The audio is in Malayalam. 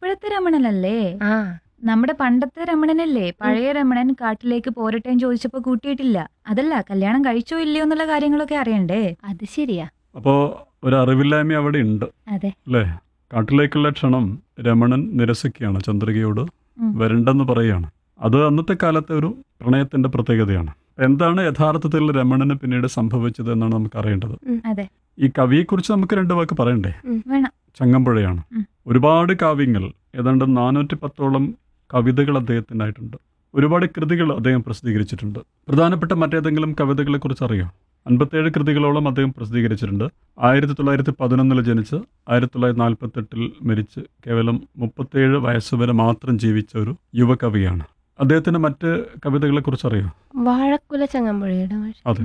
ഇപ്പോഴത്തെ രമണനല്ലേ ആ നമ്മുടെ പണ്ടത്തെ രമണനല്ലേ പഴയ രമണൻ കാട്ടിലേക്ക് പോരട്ടേന്ന് ചോദിച്ചപ്പോ കൂട്ടിയിട്ടില്ല അതല്ല കല്യാണം കഴിച്ചോ ഇല്ലയോ എന്നുള്ള കാര്യങ്ങളൊക്കെ അറിയണ്ടേ അത് ശരിയാ അപ്പോൾ ഒരു അറിവില്ലായ്മ അവിടെ ഉണ്ട് അതെ അല്ലേ കാട്ടിലേക്കുള്ള ക്ഷണം രമണൻ നിരസിക്കുകയാണ് ചന്ദ്രികയോട് ഉം. വരണ്ടെന്ന് പറയുകയാണ് അത് അന്നത്തെ കാലത്തെ ഒരു പ്രണയത്തിന്റെ പ്രത്യേകതയാണ് എന്താണ് യഥാർത്ഥത്തിൽ രമണന് പിന്നീട് സംഭവിച്ചത് എന്നാണ് നമുക്ക് അറിയേണ്ടത് അതെ ഈ കവിയെക്കുറിച്ച് നമുക്ക് രണ്ട് വാക്ക് പറയണ്ടേ വേണം ചങ്ങമ്പുഴയാണ് ഉം. ഒരുപാട് കാവ്യങ്ങൾ ഏതാണ്ട് നാനൂറ്റി പത്തോളം കവിതകൾ അദ്ദേഹത്തിനായിട്ടുണ്ട് ഒരുപാട് കൃതികൾ അദ്ദേഹം പ്രസിദ്ധീകരിച്ചിട്ടുണ്ട് പ്രധാനപ്പെട്ട മറ്റേതെങ്കിലും കവിതകളെ കുറിച്ച് അറിയോ അൻപത്തേഴ് കൃതികളോളം അദ്ദേഹം പ്രസിദ്ധീകരിച്ചിട്ടുണ്ട് ആയിരത്തി തൊള്ളായിരത്തി പതിനൊന്നിൽ ജനിച്ച് ആയിരത്തി തൊള്ളായിരത്തി നാൽപ്പത്തെട്ടിൽ മരിച്ച് കേവലം മുപ്പത്തേഴ് വയസ്സുവരെ മാത്രം ജീവിച്ച ഒരു യുവകവിയാണ് അദ്ദേഹത്തിന്റെ മറ്റ് കവിതകളെ കുറിച്ച് അറിയോ വാഴക്കുല ചങ്ങമ്പുഴയുടെ മാഷ്. അതെ